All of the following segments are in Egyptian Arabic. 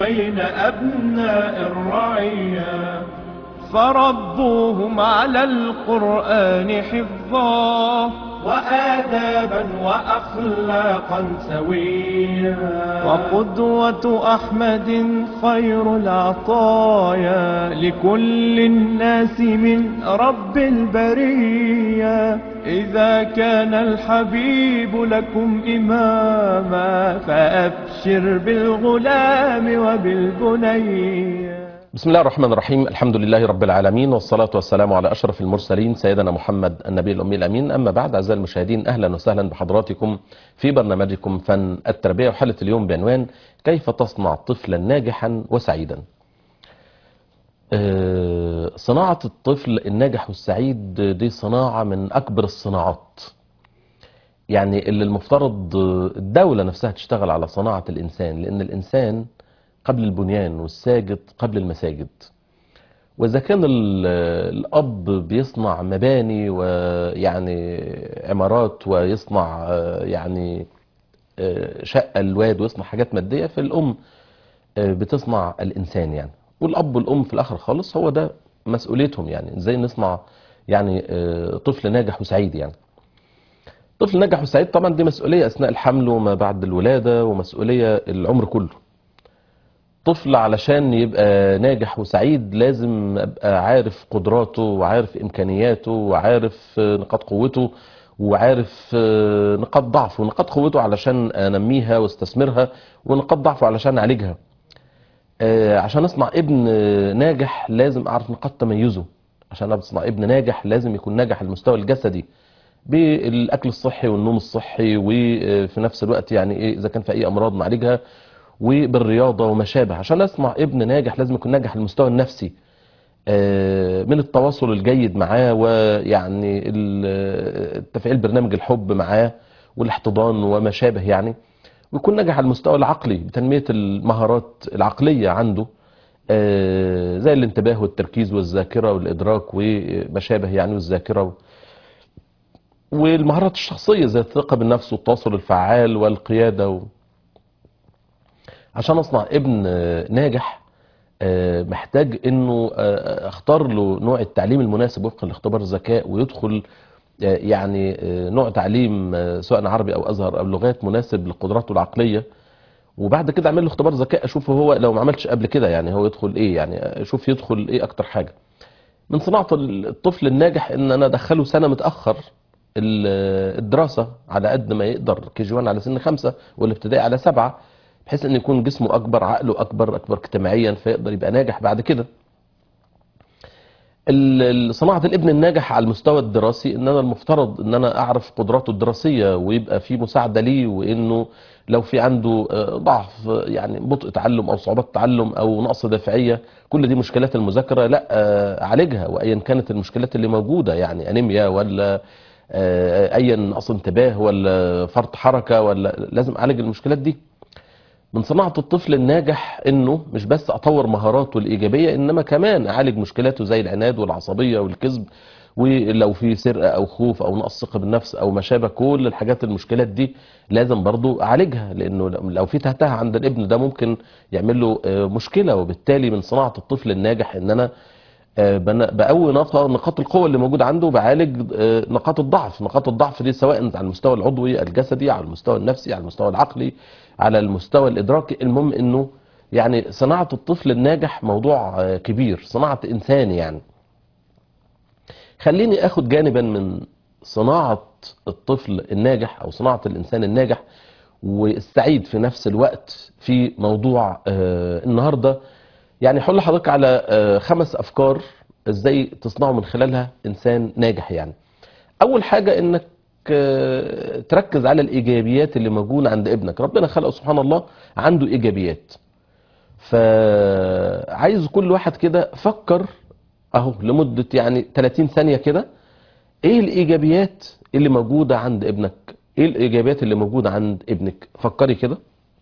بين أبناء الرعية فربوهم على القرآن حفظا وآدابا وأخلاقا سويا وقدوة أحمد خير العطايا لكل الناس من رب البرية إذا كان الحبيب لكم إماما فأبشر بالغلام وبالبنية بسم الله الرحمن الرحيم الحمد لله رب العالمين والصلاة والسلام على أشرف المرسلين سيدنا محمد النبي الأمي الأمين أما بعد أعزائي المشاهدين أهلا وسهلا بحضراتكم في برنامجكم فن التربية وحلقة اليوم بعنوان كيف تصنع طفلا ناجحا وسعيدا آه، صناعة الطفل الناجح والسعيد دي صناعة من أكبر الصناعات يعني اللي المفترض الدولة نفسها تشتغل على صناعة الإنسان لأن الإنسان قبل البنيان والساجد قبل المساجد وإذا كان ال- الأب بيصنع مباني ويعني عمارات ويصنع آه، يعني آه، شقة الواد ويصنع حاجات مادية فالأم آه، بتصنع الإنسان يعني والأب والأم في الآخر خالص هو ده مسؤوليتهم يعني إزاي نصنع يعني آه، طفل ناجح وسعيد يعني طفل ناجح وسعيد طبعا دي مسؤولية أثناء الحمل وما بعد الولادة ومسؤولية العمر كله طفل علشان يبقى ناجح وسعيد لازم ابقى عارف قدراته وعارف امكانياته وعارف آه، نقاط قوته وعارف آه، نقاط ضعفه ونقاط قوته علشان انميها واستثمرها ونقاط ضعفه علشان اعالجها آه، عشان اصنع ابن آه، ناجح لازم اعرف نقاط تميزه عشان اصنع ابن ناجح لازم يكون ناجح على المستوى الجسدي بالاكل الصحي والنوم الصحي وفي نفس الوقت يعني ايه اذا كان في اي امراض نعالجها وبالرياضه وما شابه عشان اسمع ابن ناجح لازم يكون ناجح على المستوى النفسي آه، من التواصل الجيد معاه ويعني ال- تفعيل برنامج الحب معاه والاحتضان وما شابه يعني ويكون ناجح على المستوى العقلي بتنمية المهارات العقلية عنده آه، زي الانتباه والتركيز والذاكرة والإدراك وما شابه يعني والذاكرة والمهارات الشخصية زي الثقة بالنفس والتواصل الفعال والقيادة و... عشان اصنع ابن آه، ناجح آه، محتاج انه آه، اختار له نوع التعليم المناسب وفقا لاختبار الذكاء ويدخل آه، يعني آه، نوع تعليم آه، سواء عربي او ازهر او لغات مناسب لقدراته العقليه وبعد كده اعمل له اختبار ذكاء اشوفه هو لو ما عملش قبل كده يعني هو يدخل ايه يعني اشوف يدخل ايه اكتر حاجه من صناعه الطفل الناجح ان انا ادخله سنه متاخر ال- الدراسه على قد ما يقدر كي جي 1 على سن خمسة والابتدائي على سبعة بحيث ان يكون جسمه اكبر عقله اكبر اكبر اجتماعيا فيقدر يبقى ناجح بعد كده ال- ال- صناعة الابن الناجح على المستوى الدراسي ان انا المفترض ان انا اعرف قدراته الدراسية ويبقى في مساعدة ليه وانه لو في عنده آه، ضعف آه، يعني بطء تعلم او صعوبات تعلم او نقص دافعية كل دي مشكلات المذاكرة لا آه، اعالجها وايا كانت المشكلات اللي موجودة يعني انيميا ولا آه، ايا نقص انتباه ولا فرط حركة ولا لازم اعالج المشكلات دي من صناعة الطفل الناجح انه مش بس اطور مهاراته الايجابية انما كمان اعالج مشكلاته زي العناد والعصبية والكذب ولو في سرقة او خوف او نقص ثقة بالنفس او ما شابه كل الحاجات المشكلات دي لازم برضو اعالجها لانه لو في تهتها عند الابن ده ممكن يعمل له آه، مشكلة وبالتالي من صناعة الطفل الناجح ان انا آه، بن- بقوي نق- نقاط القوة اللي موجودة عنده وبعالج آه، نقاط الضعف نقاط الضعف دي سواء على المستوى العضوي الجسدي على المستوى النفسي على المستوى العقلي على المستوى الإدراكي المهم إنه يعني صناعة الطفل الناجح موضوع آه، كبير صناعة إنسان يعني خليني أخد جانبا من صناعة الطفل الناجح أو صناعة الإنسان الناجح والسعيد في نفس الوقت في موضوع آه، النهارده يعني هقول لحضرتك على آه، خمس افكار ازاي تصنعوا من خلالها انسان ناجح يعني اول حاجه انك آه، تركز على الايجابيات اللي موجوده عند ابنك ربنا خلقه سبحان الله عنده ايجابيات فعايز كل واحد كده فكر اهو لمده يعني 30 ثانيه كده ايه الايجابيات اللي موجوده عند ابنك ايه الايجابيات اللي موجوده عند ابنك فكري كده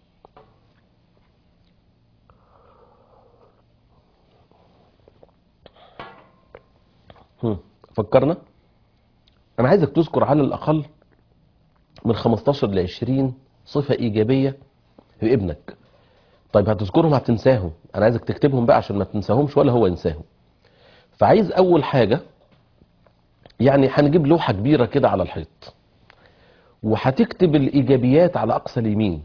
هم، فكرنا انا عايزك تذكر على الاقل من 15 ل 20 صفة ايجابية في ابنك طيب هتذكرهم هتنساهم انا عايزك تكتبهم بقى عشان ما تنساهمش ولا هو ينساهم فعايز اول حاجة يعني هنجيب لوحة كبيرة كده على الحيط وهتكتب الايجابيات على اقصى اليمين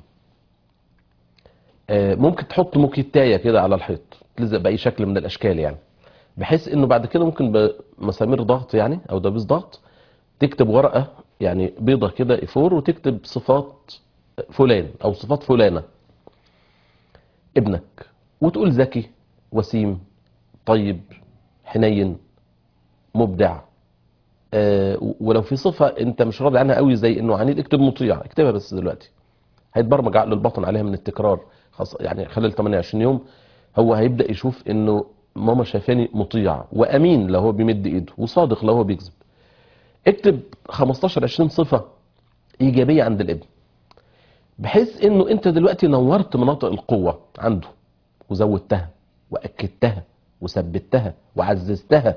آه، ممكن تحط موكيتاية كده على الحيط تلزق باي شكل من الاشكال يعني بحيث انه بعد كده ممكن بمسامير ضغط يعني او دبيس ضغط تكتب ورقة يعني بيضة كده ايفور وتكتب صفات فلان او صفات فلانة ابنك وتقول ذكي وسيم طيب حنين مبدع آه، ولو في صفة انت مش راضي عنها قوي زي انه عنيد اكتب مطيع اكتبها بس دلوقتي هيتبرمج عقل الباطن عليها من التكرار خاصة يعني خلال 28 يوم هو هيبدأ يشوف انه ماما شايفاني مطيع وامين لو هو بيمد ايده وصادق لو هو بيكذب اكتب 15 20 صفة ايجابية عند الابن بحيث انه انت دلوقتي نورت مناطق القوة عنده وزودتها واكدتها وثبتها وعززتها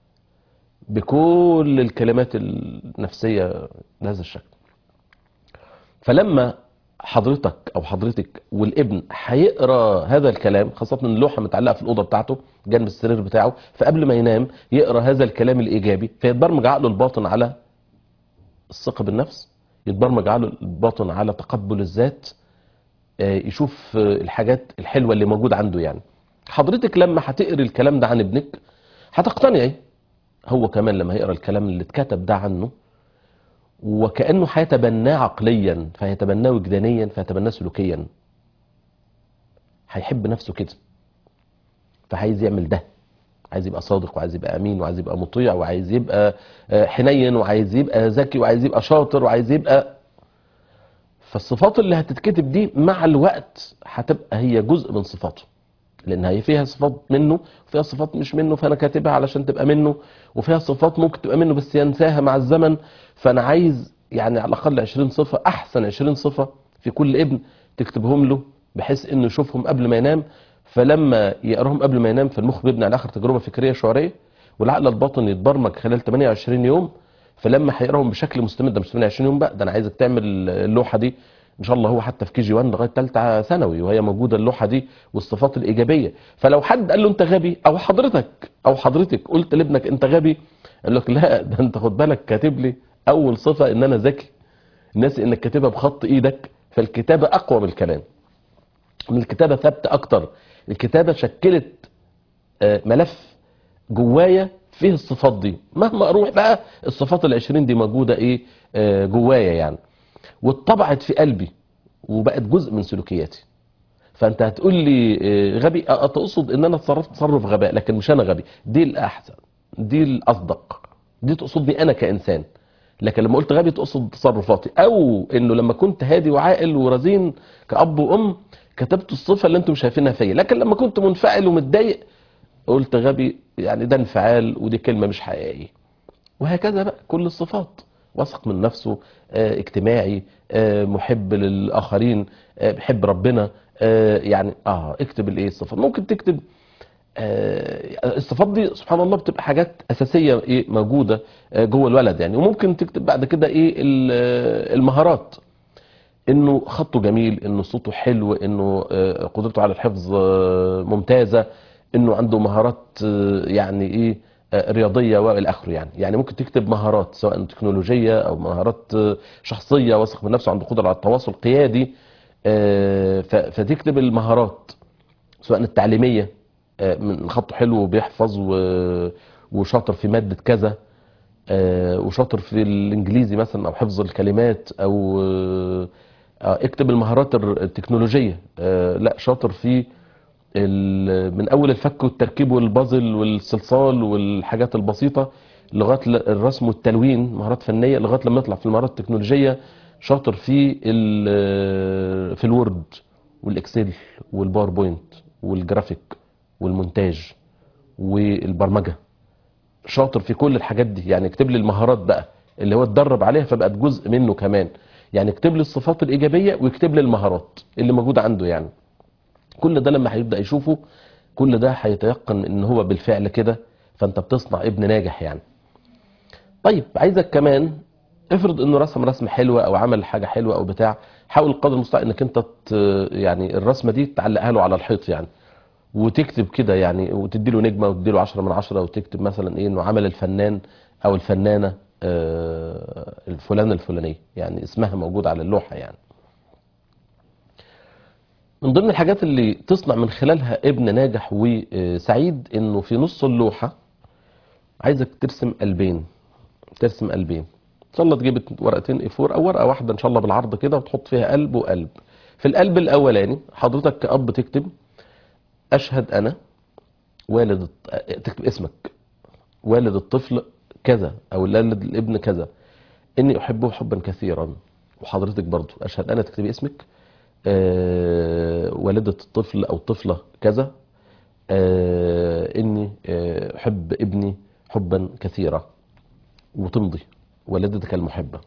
بكل الكلمات النفسية بهذا الشكل فلما حضرتك او حضرتك والابن هيقرا هذا الكلام خاصه ان اللوحه متعلقه في الاوضه بتاعته جنب السرير بتاعه فقبل ما ينام يقرا هذا الكلام الايجابي فيتبرمج عقله الباطن على الثقه بالنفس يتبرمج عقله الباطن على تقبل الذات آه، يشوف آه، الحاجات الحلوه اللي موجوده عنده يعني حضرتك لما هتقري الكلام ده عن ابنك هتقتنعي هو كمان لما هيقرا الكلام اللي اتكتب ده عنه وكأنه هيتبناه عقليا فهيتبناه وجدانيا فهيتبناه سلوكيا هيحب نفسه كده فعايز يعمل ده عايز يبقى صادق وعايز يبقى امين وعايز يبقى مطيع وعايز يبقى آه، حنين وعايز يبقى ذكي وعايز يبقى شاطر وعايز يبقى فالصفات اللي هتتكتب دي مع الوقت هتبقى هي جزء من صفاته لان هي فيها صفات منه وفيها صفات مش منه فانا كاتبها علشان تبقى منه وفيها صفات ممكن تبقى منه بس ينساها مع الزمن فانا عايز يعني على الاقل 20 صفه احسن 20 صفه في كل ابن تكتبهم له بحيث انه يشوفهم قبل ما ينام فلما يقراهم قبل ما ينام فالمخ بيبني على اخر تجربه فكريه شعوريه والعقل الباطن يتبرمج خلال 28 يوم فلما هيقراهم بشكل مستمر ده مش 28 يوم بقى ده انا عايزك تعمل اللوحه دي ان شاء الله هو حتى في كي جي 1 لغايه ثالثه ثانوي وهي موجوده اللوحه دي والصفات الايجابيه فلو حد قال له انت غبي او حضرتك او حضرتك قلت لابنك انت غبي قال لك لا ده انت خد بالك كاتب لي اول صفه ان انا ذكي الناس انك كاتبها بخط ايدك فالكتابه اقوى من الكلام من الكتابه ثابته اكتر الكتابه شكلت آه، ملف جوايا فيه الصفات دي مهما اروح بقى الصفات العشرين دي موجوده ايه آه، جوايا يعني واتطبعت في قلبي وبقت جزء من سلوكياتي فانت هتقول لي آه، غبي أه، تقصد ان انا اتصرفت تصرف غباء لكن مش انا غبي دي الاحسن دي الاصدق دي تقصدني انا كانسان لكن لما قلت غبي تقصد تصرفاتي او انه لما كنت هادي وعاقل ورزين كاب وام كتبت الصفه اللي انتم شايفينها فيا لكن لما كنت منفعل ومتضايق قلت غبي يعني ده انفعال ودي كلمه مش حقيقيه وهكذا بقى كل الصفات واثق من نفسه آه، اجتماعي آه، محب للاخرين آه، بيحب ربنا آه، يعني اه اكتب الايه الصفات ممكن تكتب آه، الصفات دي سبحان الله بتبقى حاجات اساسيه ايه موجوده آه، جوه الولد يعني وممكن تكتب بعد كده ايه ال- آه، المهارات انه خطه جميل انه صوته حلو انه آه، قدرته على الحفظ آه، ممتازه انه عنده مهارات آه، يعني ايه آه، رياضيه والى اخره يعني يعني ممكن تكتب مهارات سواء تكنولوجيه او مهارات آه، شخصيه واثق من نفسه عنده قدره على التواصل قيادي آه، ف- فتكتب المهارات سواء التعليميه آه، من خطه حلو وبيحفظ و- وشاطر في ماده كذا آه، وشاطر في الانجليزي مثلا او حفظ الكلمات او آه، آه، اكتب المهارات الر- التكنولوجيه آه، لا شاطر في ال- من اول الفك والتركيب والبازل والصلصال والحاجات البسيطه لغايه ل- الرسم والتلوين مهارات فنيه لغايه لما يطلع في المهارات التكنولوجيه شاطر في ال- في الوورد والاكسل والباوربوينت والجرافيك والمونتاج والبرمجه شاطر في كل الحاجات دي يعني اكتب لي المهارات بقى اللي هو اتدرب عليها فبقت جزء منه كمان يعني اكتب لي الصفات الايجابيه ويكتب لي المهارات اللي موجوده عنده يعني كل ده لما هيبدا يشوفه كل ده هيتيقن ان هو بالفعل كده فانت بتصنع ابن ناجح يعني طيب عايزك كمان افرض انه رسم رسمه حلوه او عمل حاجه حلوه او بتاع حاول قدر المستطاع انك انت ت... يعني الرسمه دي تعلقها له على الحيط يعني وتكتب كده يعني وتدي له نجمه وتدي له 10 من 10 وتكتب مثلا ايه انه عمل الفنان او الفنانه آه، الفلان الفلانيه يعني اسمها موجود على اللوحه يعني من ضمن الحاجات اللي تصنع من خلالها ابن ناجح وسعيد انه في نص اللوحه عايزك ترسم قلبين ترسم قلبين ان شاء الله تجيب ورقتين اي 4 او ورقه واحده ان شاء الله بالعرض كده وتحط فيها قلب وقلب في القلب الاولاني حضرتك كأب تكتب اشهد انا والد الط- تكتب اسمك والد الطفل كذا او والد الابن كذا اني احبه حبا كثيرا وحضرتك برضو اشهد انا تكتبي اسمك آه، والدة الطفل او الطفلة كذا آه، اني آه، احب ابني حبا كثيرا وتمضي والدتك المحبة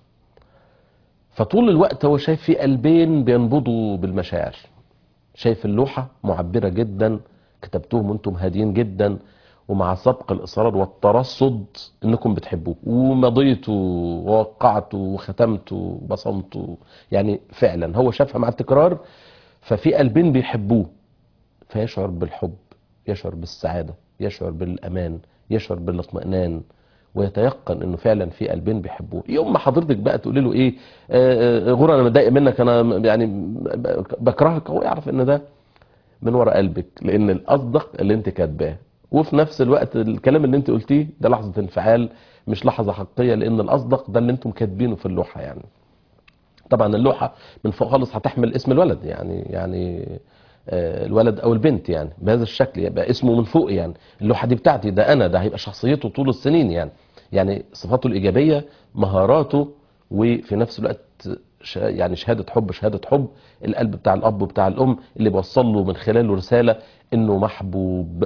فطول الوقت هو شايف في قلبين بينبضوا بالمشاعر شايف اللوحة معبرة جدا كتبتوهم وانتم هاديين جدا ومع سبق الإصرار والترصد انكم بتحبوه ومضيتوا ووقعتوا وختمتوا وبصمتوا يعني فعلا هو شافها مع التكرار ففي قلبين بيحبوه فيشعر بالحب يشعر بالسعادة يشعر بالأمان يشعر بالاطمئنان ويتيقن انه فعلا في قلبين بيحبوه يوم ما حضرتك بقى تقول له ايه آه، آه، غور انا متضايق منك انا يعني بكرهك هو يعرف ان ده من ورا قلبك لان الاصدق اللي انت كاتباه وفي نفس الوقت الكلام اللي انت قلتيه ده لحظه انفعال مش لحظه حقيقيه لان الاصدق ده اللي انتم كاتبينه في اللوحه يعني طبعا اللوحه من فوق خالص هتحمل اسم الولد يعني يعني آه، الولد او البنت يعني بهذا الشكل يبقى اسمه من فوق يعني اللوحه دي بتاعتي ده انا ده هيبقى شخصيته طول السنين يعني يعني صفاته الايجابيه مهاراته وفي نفس الوقت ش- يعني شهاده حب شهاده حب القلب بتاع الاب وبتاع الام اللي بيوصل له من خلاله رساله انه محبوب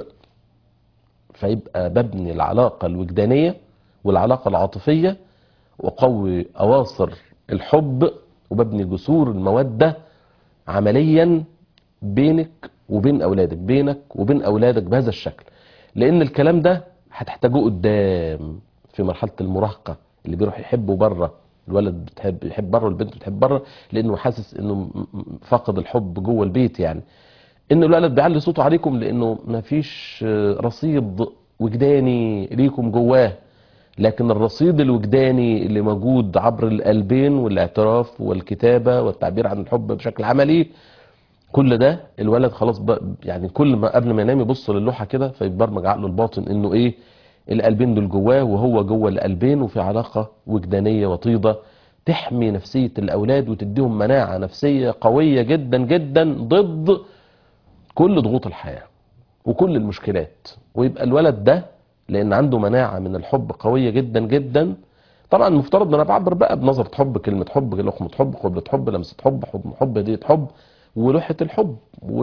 فيبقى ببني العلاقه الوجدانيه والعلاقه العاطفيه وقوي اواصر الحب وببني جسور الموده عمليا بينك وبين اولادك بينك وبين اولادك بهذا الشكل لان الكلام ده هتحتاجوه قدام في مرحله المراهقه اللي بيروح يحبوا بره الولد بتحب يحب بره والبنت بتحب بره لانه حاسس انه م- م- فاقد الحب جوه البيت يعني ان الولد بيعلي صوته عليكم لانه مفيش آه، رصيد وجداني ليكم جواه لكن الرصيد الوجداني اللي موجود عبر القلبين والاعتراف والكتابه والتعبير عن الحب بشكل عملي كل ده الولد خلاص بقى يعني كل ما قبل ما ينام يبص للوحه كده فيبرمج عقله الباطن انه ايه القلبين دول جواه وهو جوه القلبين وفي علاقه وجدانيه وطيده تحمي نفسيه الاولاد وتديهم مناعه نفسيه قويه جدا جدا ضد كل ضغوط الحياه وكل المشكلات ويبقى الولد ده لان عنده مناعه من الحب قويه جدا جدا طبعا المفترض ان انا بعبر بقى بنظره حب كلمه حب لقمه حب قبله حب لمسه حب حب حب هديه حب ولوحه الحب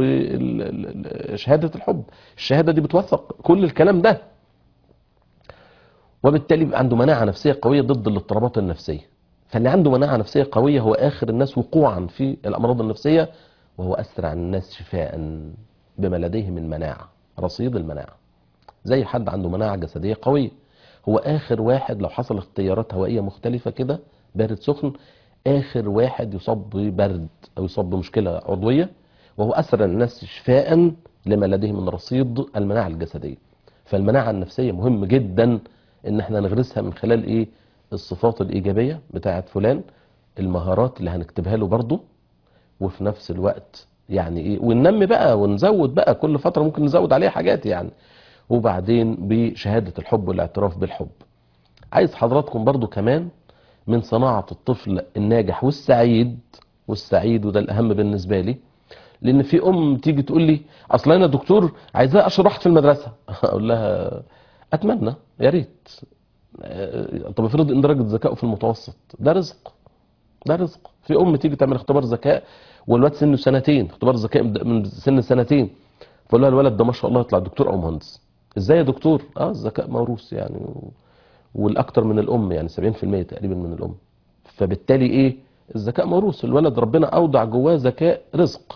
وشهاده الحب الشهاده دي بتوثق كل الكلام ده وبالتالي بيبقى عنده مناعه نفسيه قويه ضد الاضطرابات النفسيه فاللي عنده مناعه نفسيه قويه هو اخر الناس وقوعا في الامراض النفسيه وهو اسرع الناس شفاء بما لديه من مناعه رصيد المناعه زي حد عنده مناعه جسديه قويه هو اخر واحد لو حصل اختيارات هوائيه مختلفه كده بارد سخن اخر واحد يصاب ببرد او يصاب بمشكله عضويه وهو اسرع الناس شفاء لما لديه من رصيد المناعه الجسديه فالمناعه النفسيه مهم جدا ان احنا نغرسها من خلال ايه الصفات الايجابيه بتاعه فلان المهارات اللي هنكتبها له برضه وفي نفس الوقت يعني ايه وننمي بقى ونزود بقى كل فتره ممكن نزود عليها حاجات يعني وبعدين بشهاده الحب والاعتراف بالحب عايز حضراتكم برضو كمان من صناعه الطفل الناجح والسعيد والسعيد وده الاهم بالنسبه لي لان في ام تيجي تقول لي اصل انا دكتور عايزاه اشهر واحد في المدرسه اقول لها اتمنى يا ريت آه، طب افرض ان درجه ذكائه في المتوسط ده رزق ده رزق في ام تيجي تعمل اختبار ذكاء والواد سنه سنتين اختبار ذكاء من- من سن سنتين فقول لها الولد ده ما شاء الله يطلع دكتور او مهندس ازاي يا دكتور اه الذكاء موروث يعني و... والاكتر من الام يعني 70% تقريبا من الام فبالتالي ايه الذكاء موروث الولد ربنا اودع جواه ذكاء رزق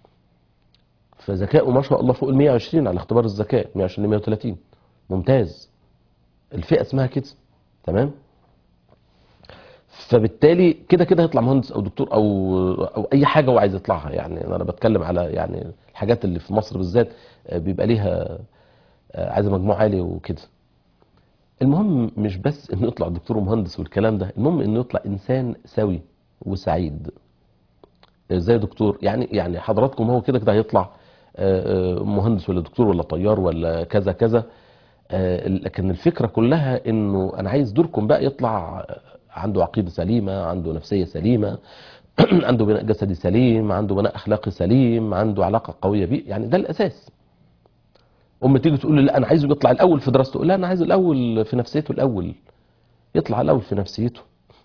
فذكائه ما شاء الله فوق ال 120 على اختبار الذكاء 120 ل 130 ممتاز الفئه اسمها كده تمام فبالتالي كده كده هيطلع مهندس او دكتور او او اي حاجه هو عايز يطلعها يعني انا بتكلم على يعني الحاجات اللي في مصر بالذات آه، بيبقى ليها آه، عايزه مجموع عالي وكده المهم مش بس انه يطلع دكتور ومهندس والكلام ده المهم انه يطلع انسان سوي وسعيد آه، زي دكتور يعني يعني حضراتكم هو كده كده هيطلع آه، آه، مهندس ولا دكتور ولا طيار ولا كذا كذا آه، لكن الفكرة كلها انه انا عايز دوركم بقى يطلع عنده عقيدة سليمة عنده نفسية سليمة عنده بناء جسدي سليم عنده بناء اخلاقي سليم عنده علاقة قوية بيه يعني ده الاساس ام تيجي تقول لي لا انا عايزه يطلع الاول في دراسته لا انا عايزه الاول في نفسيته الاول يطلع الاول في نفسيته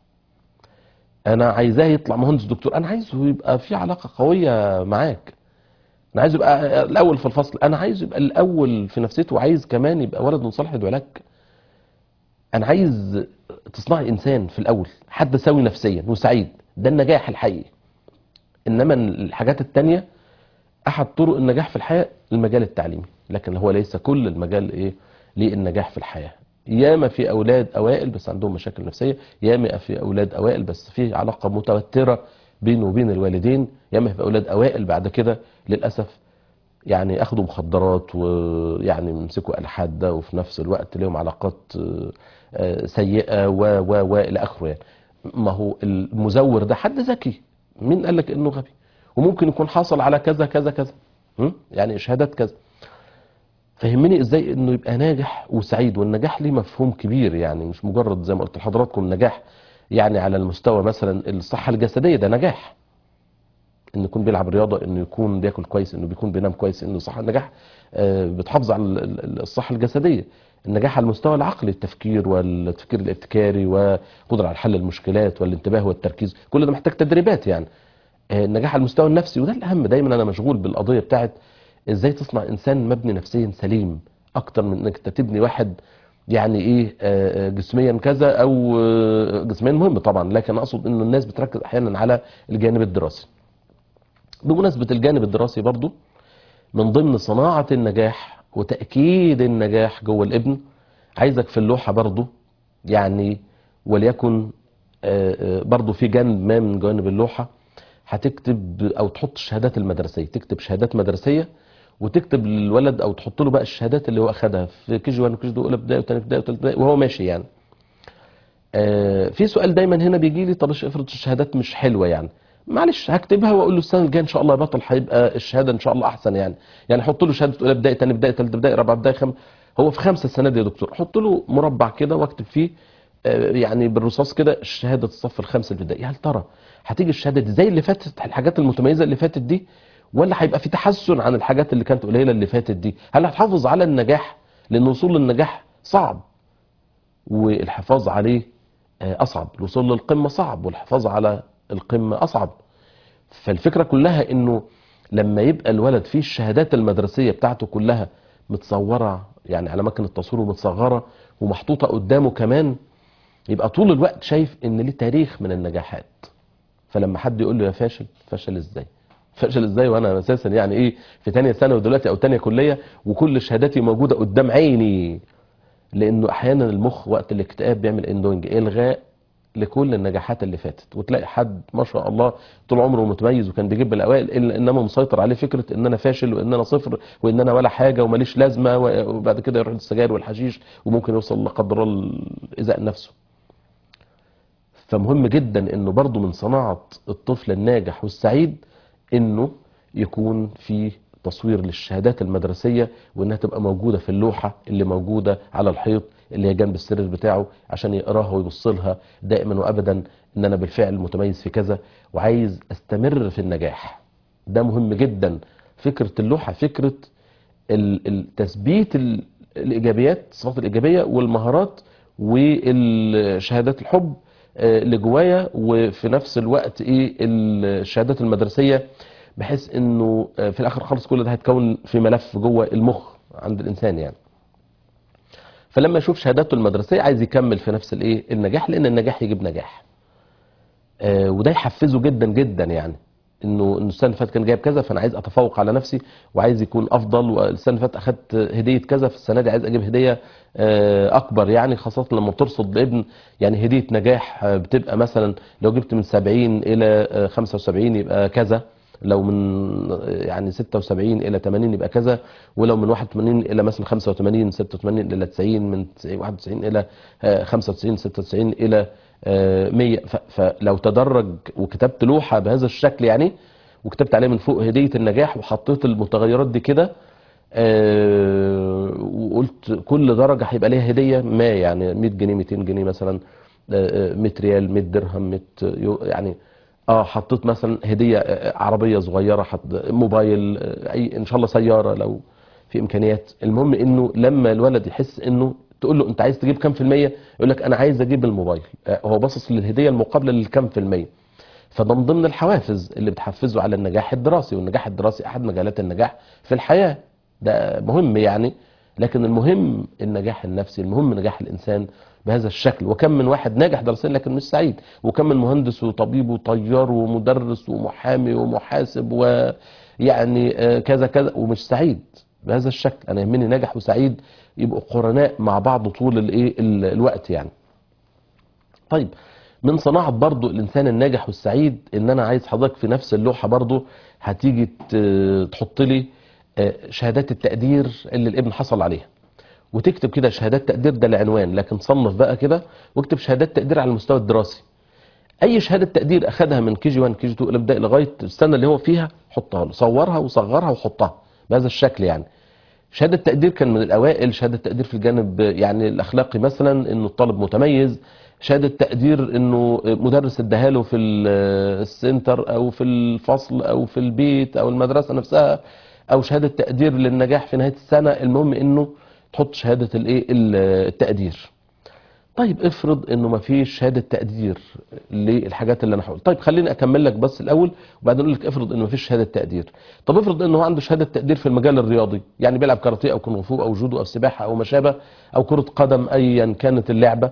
انا عايزاه يطلع مهندس دكتور انا عايزه يبقى في علاقة قوية معاك انا عايزه يبقى الاول في الفصل انا عايزه يبقى الاول في نفسيته وعايز كمان يبقى ولد صالح يدعو لك انا عايز تصنعي انسان في الاول حد سوي نفسيا وسعيد ده النجاح الحقيقي انما الحاجات التانية احد طرق النجاح في الحياة المجال التعليمي لكن هو ليس كل المجال ايه للنجاح في الحياة ياما في اولاد اوائل بس عندهم مشاكل نفسية ياما في اولاد اوائل بس في علاقة متوترة بينه وبين الوالدين ياما في اولاد اوائل بعد كده للاسف يعني اخدوا مخدرات ويعني يمسكوا الحاد ده وفي نفس الوقت لهم علاقات آه، آه، سيئه و و و الى اخره يعني ما هو المزور ده حد ذكي مين قال لك انه غبي وممكن يكون حصل على كذا كذا كذا م? يعني شهادات كذا فهمني ازاي انه يبقى ناجح وسعيد والنجاح ليه مفهوم كبير يعني مش مجرد زي ما قلت لحضراتكم نجاح يعني على المستوى مثلا الصحه الجسديه ده نجاح انه يكون بيلعب رياضه انه يكون بياكل كويس انه بيكون بينام كويس انه صح النجاح آه، بتحافظ على ال- ال- الصحه الجسديه النجاح على المستوى العقلي التفكير والتفكير الابتكاري وقدره على حل المشكلات والانتباه والتركيز كل ده محتاج تدريبات يعني آه، النجاح على المستوى النفسي وده الاهم دايما انا مشغول بالقضيه بتاعت ازاي تصنع انسان مبني نفسيا سليم اكتر من انك أنت تبني واحد يعني ايه آه، آه، جسميا كذا او آه، جسميا مهم طبعا لكن اقصد انه الناس بتركز احيانا على الجانب الدراسي بمناسبة الجانب الدراسي برضو من ضمن صناعة النجاح وتأكيد النجاح جوه الابن عايزك في اللوحة برضو يعني وليكن آه، آه، برضو في جانب ما من جوانب اللوحة هتكتب او تحط الشهادات المدرسية تكتب شهادات مدرسية وتكتب للولد او تحط له بقى الشهادات اللي هو اخدها في كي جي 1 وكي جي 2 اولى ابتدائي وثاني ابتدائي وثالث ابتدائي وهو ماشي يعني آه، في سؤال دايما هنا بيجي لي طب افرض الشهادات مش حلوه يعني معلش هكتبها واقول له السنه الجايه ان شاء الله يا بطل هيبقى الشهاده ان شاء الله احسن يعني يعني حط له شهاده اولى ابتدائي ثاني ابتدائي ثالث ابتدائي رابعه ابتدائي خم هو في خمسه السنه دي يا دكتور حط له مربع كده واكتب فيه آه، يعني بالرصاص كده شهاده الصف الخامس الابتدائي هل ترى هتيجي الشهاده دي زي اللي فاتت الحاجات المتميزه اللي فاتت دي ولا هيبقى في تحسن عن الحاجات اللي كانت قليله اللي فاتت دي هل هتحافظ على النجاح لان الوصول للنجاح صعب والحفاظ عليه آه، اصعب الوصول للقمه صعب والحفاظ على القمه اصعب فالفكره كلها انه لما يبقى الولد فيه الشهادات المدرسيه بتاعته كلها متصوره يعني على مكنه التصوير ومتصغره ومحطوطه قدامه كمان يبقى طول الوقت شايف ان ليه تاريخ من النجاحات فلما حد يقول له يا فاشل فشل ازاي فشل ازاي وانا اساسا يعني ايه في تانية سنه ودلوقتي او تانية كليه وكل شهاداتي موجوده قدام عيني لانه احيانا المخ وقت الاكتئاب بيعمل اندوينج الغاء لكل النجاحات اللي فاتت وتلاقي حد ما شاء الله طول عمره متميز وكان بيجيب الاوائل الا انما مسيطر عليه فكره ان انا فاشل وان انا صفر وان انا ولا حاجه وماليش لازمه وبعد كده يروح للسجاير والحشيش وممكن يوصل لا قدر الله لايذاء نفسه فمهم جدا انه برضو من صناعه الطفل الناجح والسعيد انه يكون في تصوير للشهادات المدرسيه وانها تبقى موجوده في اللوحه اللي موجوده على الحيط اللي هي جنب السرير بتاعه عشان يقراها ويبص لها دائما وابدا ان انا بالفعل متميز في كذا وعايز استمر في النجاح ده مهم جدا فكره اللوحه فكره ال- ال- تثبيت ال- الايجابيات الصفات الايجابيه والمهارات والشهادات الحب آه، اللي جوايا وفي نفس الوقت ايه الشهادات المدرسيه بحيث انه آه، في الاخر خالص كل ده هيتكون في ملف جوه المخ عند الانسان يعني فلما يشوف شهاداته المدرسيه عايز يكمل في نفس الايه النجاح لان النجاح يجيب نجاح آه، وده يحفزه جدا جدا يعني انه انه السنه اللي فاتت كان جايب كذا فانا عايز اتفوق على نفسي وعايز يكون افضل والسنه اللي فاتت اخدت هديه كذا في السنه دي عايز اجيب هديه آه، اكبر يعني خاصه لما بترصد لابن يعني هديه نجاح آه، بتبقى مثلا لو جبت من 70 الى آه، 75 يبقى كذا لو من آه، يعني 76 الى 80 يبقى كذا ولو من 81 الى مثلا 85 86 الى 90 من 90 91 الى آه، 95 96 الى آه، 100 ف- فلو تدرج وكتبت لوحه بهذا الشكل يعني وكتبت عليها من فوق هديه النجاح وحطيت المتغيرات دي كده آه، وقلت كل درجه هيبقى ليها هديه ما يعني 100 جنيه 200 جنيه مثلا آه، آه، 100 ريال 100 درهم 100 يو يعني اه حطيت مثلا هديه آه، عربيه صغيره حط موبايل آه، اي ان شاء الله سياره لو في امكانيات المهم انه لما الولد يحس انه تقول له انت عايز تجيب كام في المية يقول لك انا عايز اجيب الموبايل آه، هو باصص للهديه المقابله للكام في المية فده من ضمن الحوافز اللي بتحفزه على النجاح الدراسي والنجاح الدراسي احد مجالات النجاح في الحياه ده مهم يعني لكن المهم النجاح النفسي المهم نجاح الانسان بهذا الشكل وكم من واحد ناجح دراسيا لكن مش سعيد وكم من مهندس وطبيب وطيار ومدرس ومحامي ومحاسب ويعني آه، كذا كذا ومش سعيد بهذا الشكل انا يهمني ناجح وسعيد يبقوا قرناء مع بعض طول الايه ال- الوقت يعني طيب من صناعة برضو الإنسان الناجح والسعيد إن أنا عايز حضرتك في نفس اللوحة برضو هتيجي ت- تحط لي آه، شهادات التقدير اللي الابن حصل عليها وتكتب كده شهادات تقدير ده العنوان لكن صنف بقى كده واكتب شهادات تقدير على المستوى الدراسي اي شهاده تقدير اخدها من كي جي 1 كي جي 2 الابتدائي لغايه السنه اللي هو فيها حطها له صورها وصغرها وحطها بهذا الشكل يعني شهاده تقدير كان من الاوائل شهاده تقدير في الجانب يعني الاخلاقي مثلا انه الطالب متميز شهاده تقدير انه مدرس اداها له في ال- السنتر او في الفصل او في البيت او المدرسه نفسها او شهاده تقدير للنجاح في نهايه السنه المهم انه تحط شهاده الايه التقدير طيب افرض انه ما فيش شهاده تقدير للحاجات اللي انا هقول طيب خليني اكمل لك بس الاول وبعدين اقول لك افرض انه ما فيش شهاده تقدير طب افرض انه هو عنده شهاده تقدير في المجال الرياضي يعني بيلعب كاراتيه او كونغ فو او جودو او سباحه او ما شابه او كره قدم ايا كانت اللعبه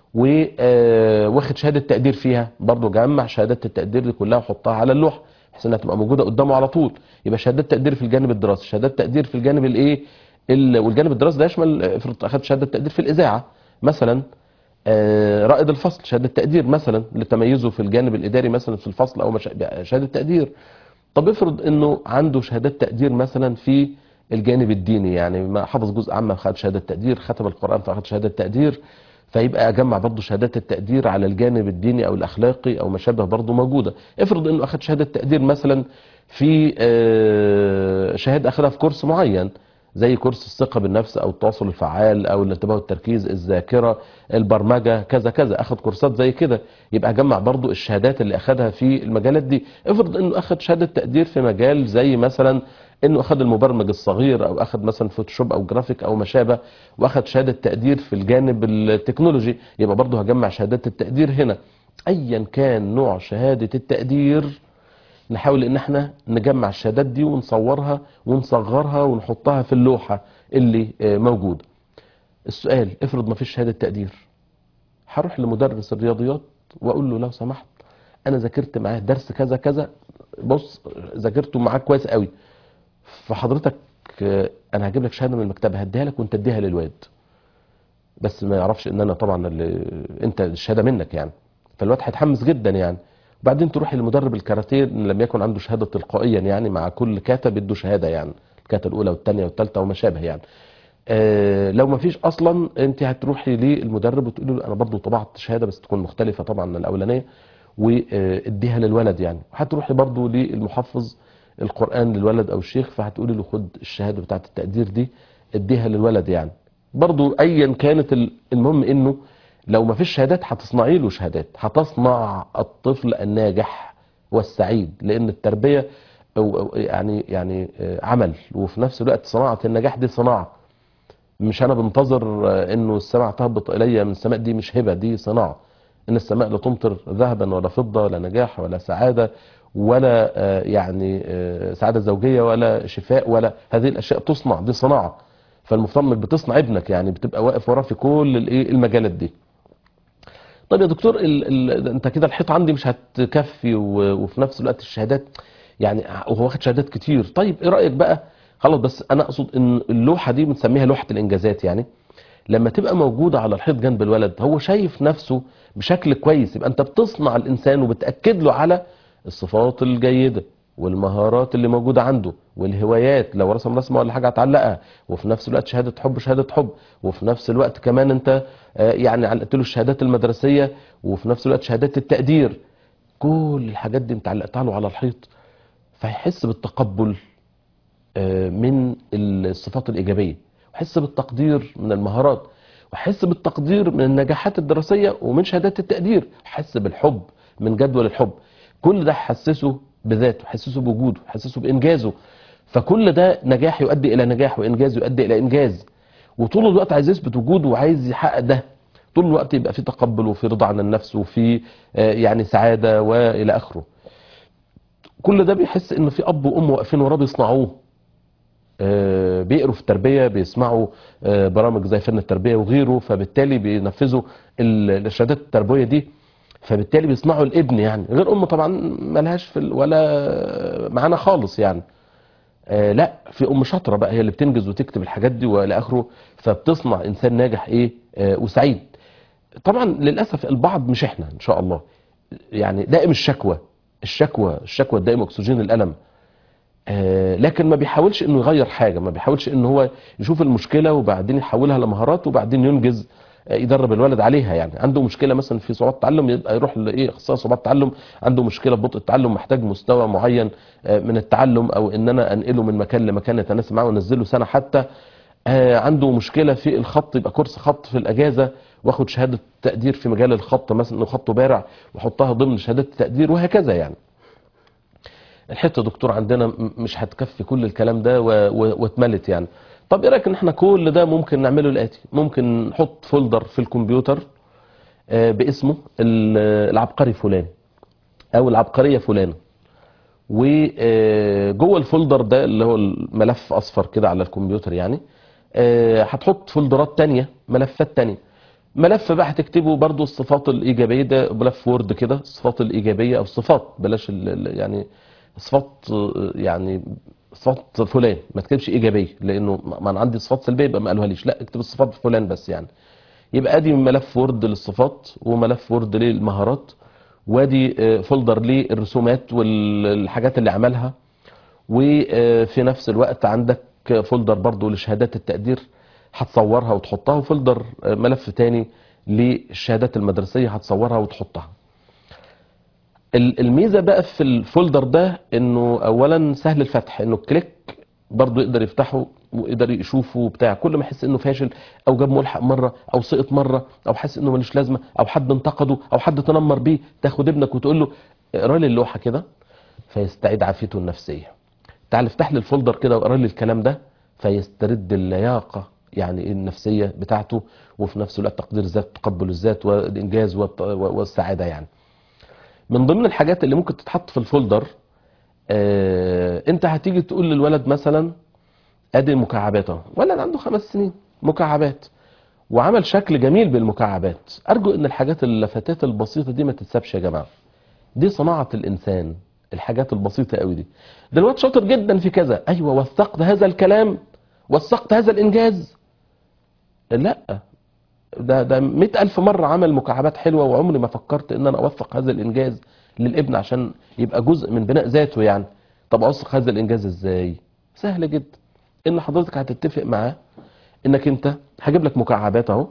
واخد شهاده تقدير فيها برضه جمع شهادات التقدير دي كلها وحطها على اللوحه بحيث انها تبقى موجوده قدامه على طول يبقى شهادات تقدير في الجانب الدراسي شهادات تقدير في الجانب الايه ال- والجانب الدراسي ده يشمل افرض اخد شهاده تقدير في الاذاعه مثلا آه، رائد الفصل شهاده تقدير مثلا لتميزه في الجانب الاداري مثلا في الفصل او مش... شهاده تقدير طب افرض انه عنده شهادات تقدير مثلا في الجانب الديني يعني ما حفظ جزء عام خد شهاده تقدير ختم القران فاخد شهاده تقدير فيبقى اجمع برضه شهادات التقدير على الجانب الديني او الاخلاقي او ما شابه برضه موجوده افرض انه اخد شهاده تقدير مثلا في آه، شهاده اخدها في كورس معين زي كورس الثقه بالنفس او التواصل الفعال او الانتباه والتركيز الذاكره البرمجه كذا كذا اخد كورسات زي كده يبقى اجمع برضو الشهادات اللي اخدها في المجالات دي افرض انه اخد شهاده تقدير في مجال زي مثلا انه اخد المبرمج الصغير او اخد مثلا فوتوشوب او جرافيك او ما شابه واخد شهاده تقدير في الجانب التكنولوجي يبقى برضو هجمع شهادات التقدير هنا ايا كان نوع شهاده التقدير نحاول ان احنا نجمع الشهادات دي ونصورها ونصغرها ونحطها في اللوحة اللي آه، موجودة السؤال افرض ما فيش شهادة تقدير هروح لمدرس الرياضيات واقول له لو سمحت انا ذاكرت معاه درس كذا كذا بص ذاكرته معاك كويس قوي فحضرتك آه، انا هجيب لك شهاده من المكتبه هديها لك وانت اديها للواد بس ما يعرفش ان انا طبعا اللي انت الشهاده منك يعني فالواد هيتحمس جدا يعني وبعدين تروح لمدرب الكاراتيه إن لم يكن عنده شهاده تلقائيا يعني مع كل كاتب ادوا شهاده يعني الكاتا الاولى والثانيه والثالثه وما شابه يعني آه لو ما فيش اصلا انت هتروحي للمدرب وتقولي له انا برضو طبعت شهاده بس تكون مختلفه طبعا من الاولانيه واديها للولد يعني وهتروحي برضو للمحفظ القران للولد او الشيخ فهتقولي له خد الشهاده بتاعه التقدير دي اديها للولد يعني برضو ايا كانت ال- المهم انه لو ما فيش شهادات هتصنعي له شهادات هتصنع الطفل الناجح والسعيد لان التربيه أو أو يعني يعني آه، عمل وفي نفس الوقت صناعه النجاح دي صناعه مش انا بنتظر آه، انه السماء تهبط الي من السماء دي مش هبه دي صناعه ان السماء لا تمطر ذهبا ولا فضه ولا نجاح ولا سعاده ولا آه، يعني آه، سعاده زوجيه ولا شفاء ولا هذه الاشياء تصنع دي صناعه فالمفترض انك بتصنع ابنك يعني بتبقى واقف وراه في كل الايه المجالات دي طب يا دكتور ال ال انت كده الحيط عندي مش هتكفي و- وفي نفس الوقت الشهادات يعني وهو واخد شهادات كتير طيب ايه رايك بقى خلاص بس انا اقصد ان اللوحه دي بنسميها لوحه الانجازات يعني لما تبقى موجوده على الحيط جنب الولد هو شايف نفسه بشكل كويس يبقى انت بتصنع الانسان وبتاكد له على الصفات الجيده والمهارات اللي موجوده عنده والهوايات لو رسم رسمه ولا حاجه هتعلقها وفي نفس الوقت شهاده حب شهاده حب وفي نفس الوقت كمان انت آه، يعني علقت له الشهادات المدرسيه وفي نفس الوقت شهادات التقدير كل الحاجات دي انت علقتها له على الحيط فيحس بالتقبل آه، من الصفات الإيجابية وحس بالتقدير من المهارات وحس بالتقدير من النجاحات الدراسية ومن شهادات التقدير حس بالحب من جدول الحب كل ده حسسه بذاته حسسه بوجوده حسسه بإنجازه فكل ده نجاح يؤدي إلى نجاح وإنجاز يؤدي إلى إنجاز وطول الوقت عايز يثبت وجوده وعايز يحقق ده طول الوقت يبقى في تقبل وفي رضا عن النفس وفي آه، يعني سعادة وإلى آخره كل ده بيحس ان في اب وام واقفين وراه بيصنعوه آه، بيقروا في التربيه بيسمعوا آه، برامج زي فن التربيه وغيره فبالتالي بينفذوا ال- الشهادات التربويه دي فبالتالي بيصنعوا الابن يعني غير امه طبعا ملهاش في ال- ولا معانا خالص يعني آه لا في ام شاطره بقى هي اللي بتنجز وتكتب الحاجات دي والى اخره فبتصنع انسان ناجح ايه آه وسعيد طبعا للاسف البعض مش احنا ان شاء الله يعني دائم الشكوى الشكوى الشكوى الدائم اكسجين الالم آه، لكن ما بيحاولش انه يغير حاجه ما بيحاولش ان هو يشوف المشكله وبعدين يحولها لمهارات وبعدين ينجز آه، يدرب الولد عليها يعني عنده مشكله مثلا في صعوبات التعلم يبقى يروح لايه اخصائي صعوبات التعلم عنده مشكله في بطء التعلم محتاج مستوى معين آه، من التعلم او ان انا انقله من مكان لمكان يتناسب معاه وانزله سنه حتى آه، عنده مشكله في الخط يبقى كورس خط في الاجازه واخد شهاده تقدير في مجال الخط مثلا انه خطه بارع واحطها ضمن شهادات التقدير وهكذا يعني الحته يا دكتور عندنا م- مش هتكفي كل الكلام ده و- و- واتملت يعني طب ايه رايك ان احنا كل ده ممكن نعمله الاتي ممكن نحط فولدر في الكمبيوتر آه، باسمه ال- العبقري فلان او العبقريه فلانه وجوه الفولدر ده اللي هو الملف اصفر كده على الكمبيوتر يعني آه، هتحط فولدرات تانية ملفات تانية ملف بقى هتكتبه برضو الصفات الإيجابية ده ملف وورد كده الصفات الإيجابية أو الصفات بلاش ال- ال- يعني صفات آه، يعني صفات فلان ما تكتبش إيجابية لأنه ما ما أنا عندي صفات سلبية يبقى ما قالوها ليش لا اكتب الصفات فلان بس يعني يبقى ادي ملف وورد للصفات وملف وورد للمهارات وادي آه، فولدر للرسومات والحاجات اللي عملها وفي نفس الوقت عندك فولدر برضو لشهادات التقدير هتصورها وتحطها وفولدر آه، ملف تاني للشهادات المدرسية هتصورها وتحطها ال- الميزة بقى في الفولدر ده انه اولا سهل الفتح انه كليك برضه يقدر يفتحه ويقدر يشوفه وبتاع كل ما يحس انه فاشل او جاب ملحق مره او سقط مره او حاسس انه ملوش لازمه او حد انتقده او حد تنمر بيه تاخد ابنك وتقول له اقرا لي اللوحه كده فيستعيد عافيته النفسيه تعال افتح لي الفولدر كده واقرا لي الكلام ده فيسترد اللياقه يعني النفسيه بتاعته وفي نفس الوقت تقدير الذات تقبل الذات والانجاز والت- والسعاده يعني من ضمن الحاجات اللي ممكن تتحط في الفولدر آه، انت هتيجي تقول للولد مثلا ادي مكعبات اهو ولد عنده خمس سنين مكعبات وعمل شكل جميل بالمكعبات ارجو ان الحاجات اللفتات البسيطه دي ما تتسابش يا جماعه دي صناعه الانسان الحاجات البسيطه قوي دي ده الواد شاطر جدا في كذا ايوه وثقت هذا الكلام وثقت هذا الانجاز لا ده ده مئة ألف مرة عمل مكعبات حلوة وعمري ما فكرت إن أنا أوثق هذا الإنجاز للابن عشان يبقى جزء من بناء ذاته يعني طب أوثق هذا الإنجاز إزاي؟ سهل جدا إن حضرتك هتتفق معاه إنك أنت هجيب لك مكعبات أهو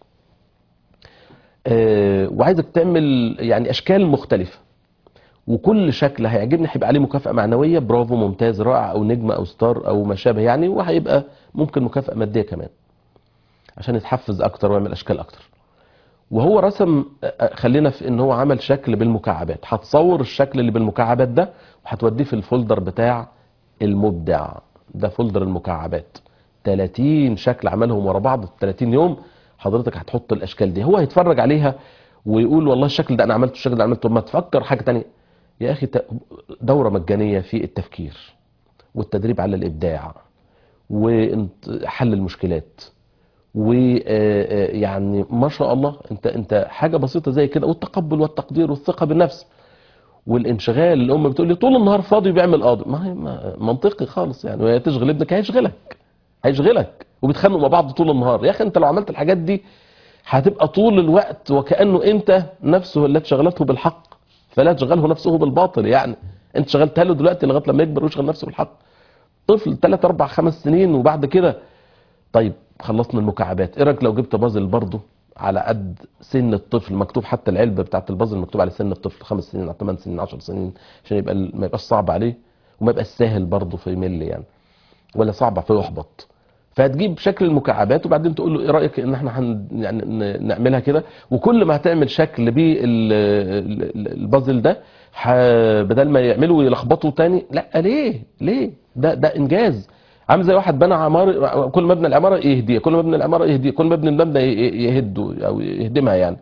آه، وعايزك تعمل يعني أشكال مختلفة وكل شكل هيعجبني هيبقى عليه مكافأة معنوية برافو ممتاز رائع أو نجمة أو ستار أو ما شابه يعني وهيبقى ممكن مكافأة مادية كمان عشان يتحفز اكتر ويعمل اشكال اكتر وهو رسم آه، خلينا في ان هو عمل شكل بالمكعبات هتصور الشكل اللي بالمكعبات ده وهتوديه في الفولدر بتاع المبدع ده فولدر المكعبات 30 شكل عملهم ورا بعض في 30 يوم حضرتك هتحط الاشكال دي هو هيتفرج عليها ويقول والله الشكل ده انا عملته الشكل ده عملته ما تفكر حاجه تانية يا اخي ت- دوره مجانيه في التفكير والتدريب على الابداع وحل المشكلات ويعني ما شاء الله انت انت حاجه بسيطه زي كده والتقبل والتقدير والثقه بالنفس والانشغال الام بتقول لي طول النهار فاضي بيعمل قاضي ما هي ما- منطقي خالص يعني وهي تشغل ابنك هيشغلك هيشغلك وبيتخانقوا مع بعض طول النهار يا اخي انت لو عملت الحاجات دي هتبقى طول الوقت وكانه انت نفسه التي شغلته بالحق فلا تشغله نفسه بالباطل يعني انت شغلتها له دلوقتي لغايه لما يكبر ويشغل نفسه بالحق طفل 3 4 5 سنين وبعد كده طيب خلصنا المكعبات ايه رايك لو جبت بازل برضه على قد سن الطفل مكتوب حتى العلبه بتاعت البازل مكتوب على سن الطفل خمس سنين على 8 سنين 10 سنين عشان يبقى ال- ما يبقاش صعب عليه وما يبقاش سهل برضه في يمل يعني ولا صعب فيحبط فهتجيب شكل المكعبات وبعدين تقول له ايه رايك ان احنا هن يعني ن- نعملها كده وكل ما هتعمل شكل بالبازل ده ح- بدل ما يعملوا ويلخبطوا تاني لا ليه ليه ده ده انجاز عامل زي واحد بنى عماره كل ما ابنى العماره يهديها كل ما ابنى العماره يهديها كل ما ابني المبنى ي- يهده او يهدمها يعني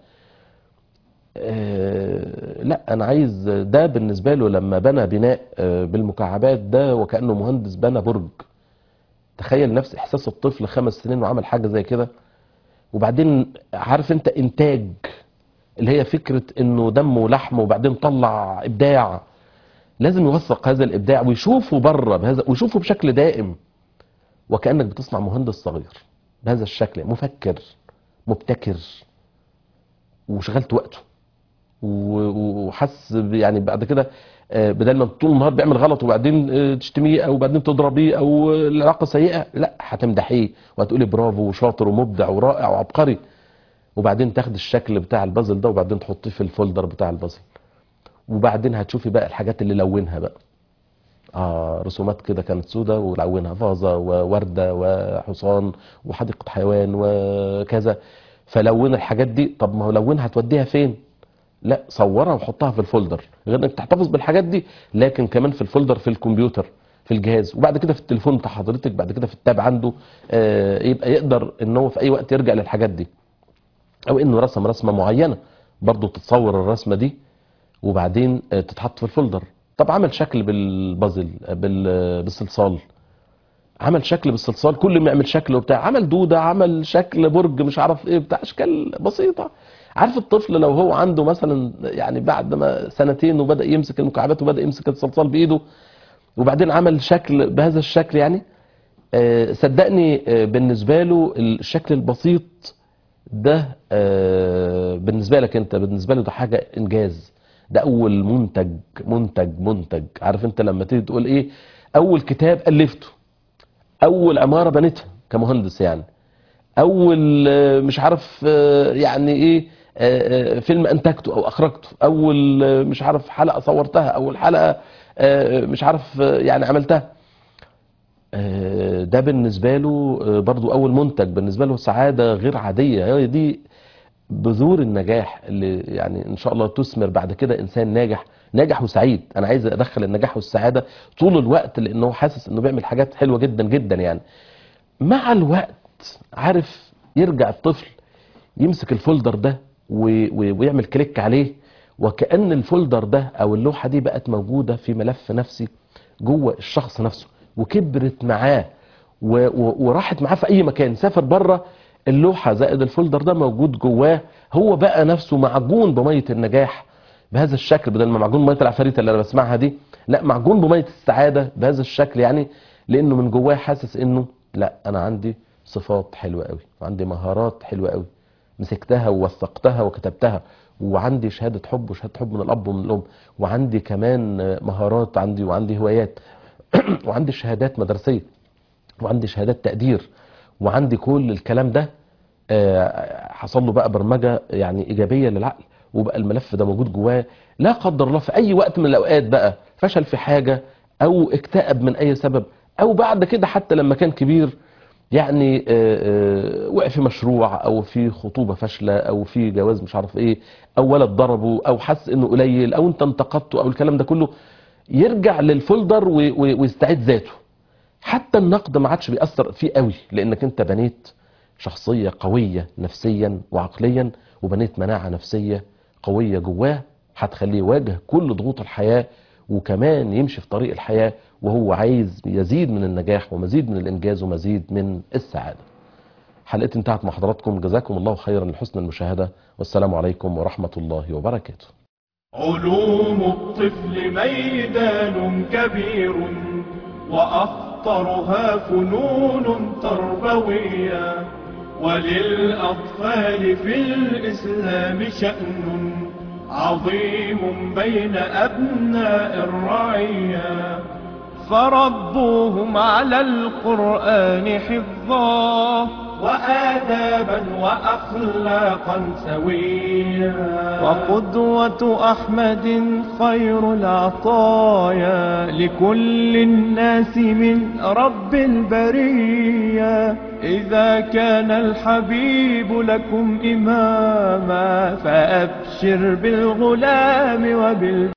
آه، لا انا عايز ده بالنسبه له لما بنى بناء آه، بالمكعبات ده وكانه مهندس بنى برج تخيل نفس احساس الطفل خمس سنين وعمل حاجه زي كده وبعدين عارف انت انتاج اللي هي فكره انه دم ولحم وبعدين طلع ابداع لازم يوثق هذا الابداع ويشوفه بره بهذا ويشوفه بشكل دائم وكانك بتصنع مهندس صغير بهذا الشكل مفكر مبتكر وشغلت وقته و- وحس ب- يعني بعد كده آه، بدل ما طول النهار بيعمل غلط وبعدين آه، تشتميه او بعدين تضربيه او العلاقه سيئه لا هتمدحيه وهتقولي برافو وشاطر ومبدع ورائع وعبقري وبعدين تاخد الشكل بتاع البازل ده وبعدين تحطيه في الفولدر بتاع البازل وبعدين هتشوفي بقى الحاجات اللي لونها بقى اه رسومات كده كانت سودة ولونها فازة ووردة وحصان وحديقة حيوان وكذا فلون الحاجات دي طب ما هو لونها هتوديها فين لا صورها وحطها في الفولدر غير انك تحتفظ بالحاجات دي لكن كمان في الفولدر في الكمبيوتر في الجهاز وبعد كده في التليفون بتاع حضرتك بعد كده في التاب عنده آه يبقى يقدر ان هو في اي وقت يرجع للحاجات دي او انه رسم رسمه معينه برضه تتصور الرسمه دي وبعدين آه، تتحط في الفولدر طب عمل شكل بالبازل آه، بال- بالصلصال عمل شكل بالصلصال كل ما يعمل شكل وبتاع عمل دوده عمل شكل برج مش عارف ايه بتاع اشكال بسيطه عارف الطفل لو هو عنده مثلا يعني بعد ما سنتين وبدا يمسك المكعبات وبدا يمسك الصلصال بايده وبعدين عمل شكل بهذا الشكل يعني آه، صدقني آه، بالنسبه له الشكل البسيط ده آه، بالنسبه لك انت بالنسبه له ده حاجه انجاز ده اول منتج منتج منتج عارف انت لما تيجي تقول ايه اول كتاب الفته اول عماره بنيتها كمهندس يعني اول آه، مش عارف آه، يعني ايه آه، آه، فيلم انتجته او اخرجته اول آه، مش عارف حلقه صورتها اول حلقه آه، مش عارف آه، يعني عملتها آه، ده بالنسبه له آه، برضو اول منتج بالنسبه له سعاده غير عاديه هي دي بذور النجاح اللي يعني ان شاء الله تثمر بعد كده انسان ناجح ناجح وسعيد انا عايز ادخل النجاح والسعاده طول الوقت لانه حاسس انه بيعمل حاجات حلوه جدا جدا يعني مع الوقت عارف يرجع الطفل يمسك الفولدر ده و- و- ويعمل كليك عليه وكأن الفولدر ده او اللوحة دي بقت موجودة في ملف نفسي جوه الشخص نفسه وكبرت معاه و- و- وراحت معاه في اي مكان سافر بره اللوحة زائد الفولدر ده موجود جواه هو بقى نفسه معجون بمية النجاح بهذا الشكل بدل ما معجون بمية العفاريت اللي انا بسمعها دي لا معجون بمية السعادة بهذا الشكل يعني لانه من جواه حاسس انه لا انا عندي صفات حلوة قوي وعندي مهارات حلوة قوي مسكتها ووثقتها وكتبتها وعندي شهادة حب وشهادة حب من الأب ومن الأم وعندي كمان آه، مهارات عندي وعندي هوايات وعندي شهادات مدرسية وعندي شهادات تقدير وعندي كل الكلام ده آه، حصل له بقى برمجة يعني إيجابية للعقل وبقى الملف ده موجود جواه لا قدر الله في أي وقت من الأوقات بقى فشل في حاجة أو اكتئب من أي سبب أو بعد كده حتى لما كان كبير يعني آه، آه، وقع في مشروع او في خطوبه فاشله او في جواز مش عارف ايه او ولد ضربه او حس انه قليل او انت انتقدته او الكلام ده كله يرجع للفولدر و- و- ويستعيد ذاته حتى النقد ما عادش بيأثر فيه قوي لانك انت بنيت شخصيه قويه نفسيا وعقليا وبنيت مناعه نفسيه قويه جواه هتخليه يواجه كل ضغوط الحياه وكمان يمشي في طريق الحياه وهو عايز يزيد من النجاح ومزيد من الانجاز ومزيد من السعاده حلقتي انتهت مع حضراتكم جزاكم الله خيرا لحسن المشاهدة والسلام عليكم ورحمة الله وبركاته علوم الطفل ميدان كبير وأخطرها فنون تربوية وللأطفال في الإسلام شأن عظيم بين أبناء الرعية فربوهم على القرآن حفظا وآدابا وأخلاقا سويا وقدوة أحمد خير العطايا لكل الناس من رب البرية إذا كان الحبيب لكم إماما فأبشر بالغلام وبال